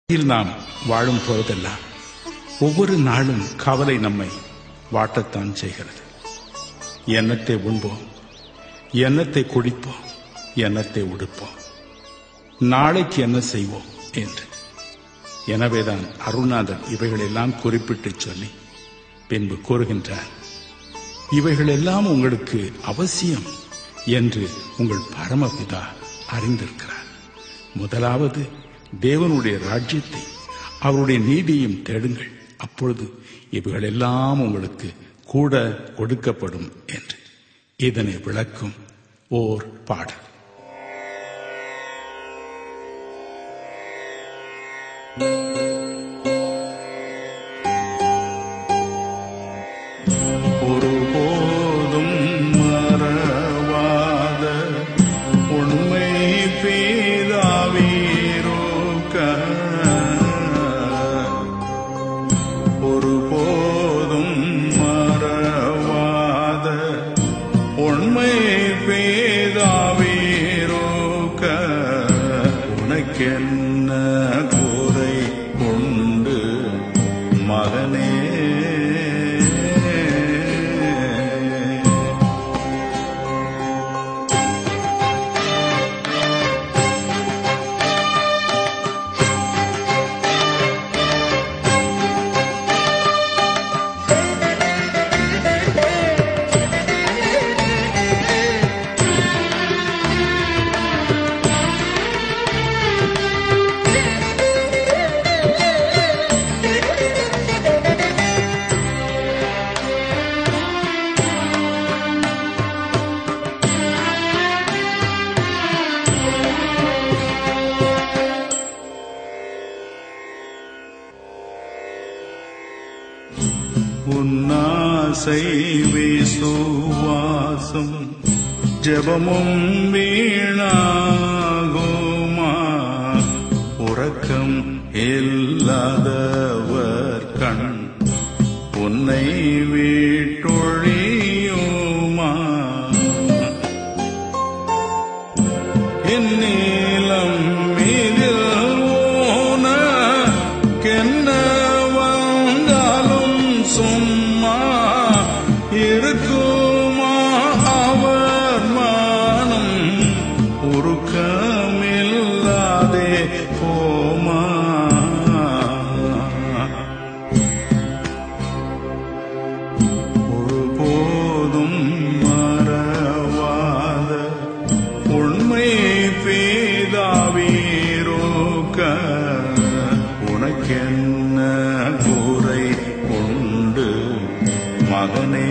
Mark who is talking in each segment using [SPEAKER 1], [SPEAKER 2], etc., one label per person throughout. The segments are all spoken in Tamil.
[SPEAKER 1] இதில் நாம் வாழும் போதெல்லாம் ஒவ்வொரு நாளும் கவலை நம்மை வாட்டத்தான் செய்கிறது எண்ணத்தை உண்போம் எண்ணத்தை குடிப்போம் எண்ணத்தை உடுப்போம் நாளைக்கு என்ன செய்வோம் என்று எனவேதான் அருணாதர் இவைகளெல்லாம் குறிப்பிட்டு சொல்லி பின்பு கூறுகின்றார் இவைகளெல்லாம் உங்களுக்கு அவசியம் என்று உங்கள் பரமபிதா அறிந்திருக்கிறார் முதலாவது தேவனுடைய ராஜ்யத்தை அவருடைய நீதியும் தேடுங்கள் அப்பொழுது இவைகளெல்லாம் உங்களுக்கு கூட கொடுக்கப்படும் என்று இதனை விளக்கும் ஓர் பாடல் ஒருபோதும் மறவாத உண்மை பேதாவீரோக்க ஒருபோதும் மறவாத உண்மை பேதாவீரோக்க உனக்கென்ன குறை உண்டு மகனே உன்னாசை விசுவாசம் ஜெபமும் வீணாகுமா உறக்கம் இல்லாதவர் கண் உன்னை வீட்டொழியுமா என்னிலம் மீதில் ஓனக்கென்ன வந்தாலும் சும்மா இருக்குமா அவர் மானம் உருக்கமில்லாதே போமா ஒருபோதும் மறவாத உண்மை பேதாவீரோக்க உனக்கென்ன குறை உண்டு மகனே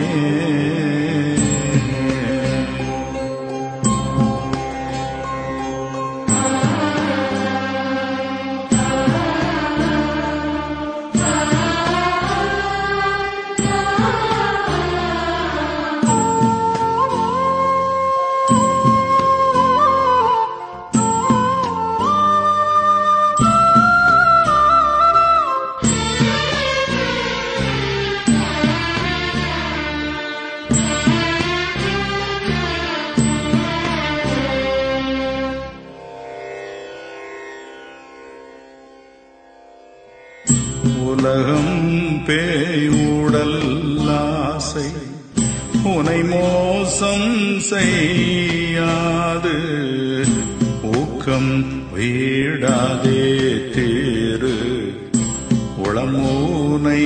[SPEAKER 1] உலகம் பேயுடல் ஆசை உனை மோசம் செய்யாது ஊக்கம் வீடாதே தேரு உளமூனை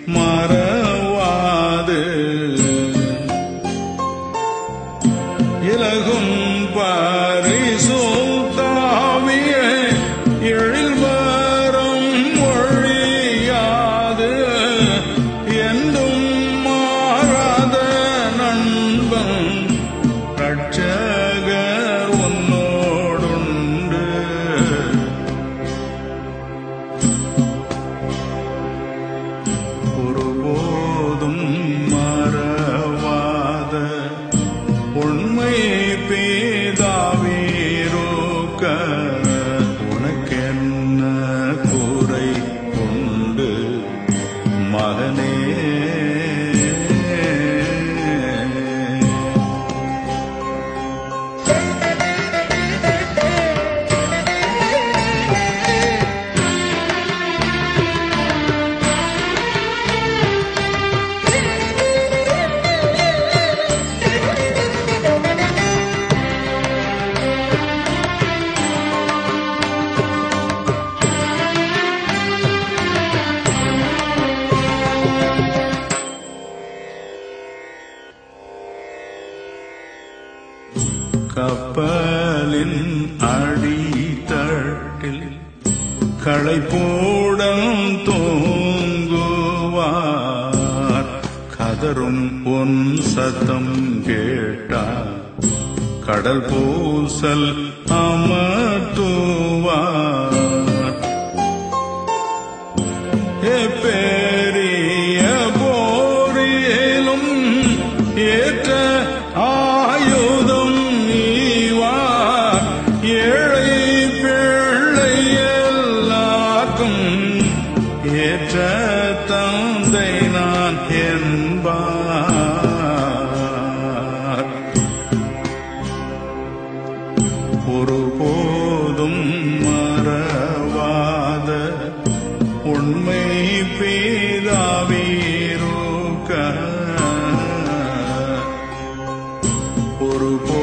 [SPEAKER 1] மறவாது இலகும் பரிசுத்தாவிய எழில் வரம் ஒழியாது என்றும் மாறாத நண்பன் ரட்சகர் உன்னோடுண்டு ஒருபோதும் மற களைப்பூடன் தூங்குவார் கதரும் உன் சத்தம் கேட்டார் கடல் பூசல் அமர்த்துவார் பெரிய போரிலும் ஏற்ற ஆயுதம் நீவார் ஏழை பிள்ளை எல்லாருக்கும் ஏற்ற தந்தை நான் என்பார் ஒருபோதும் மறவாத உண்மை பேதாவீருக்க ஒருபோதும்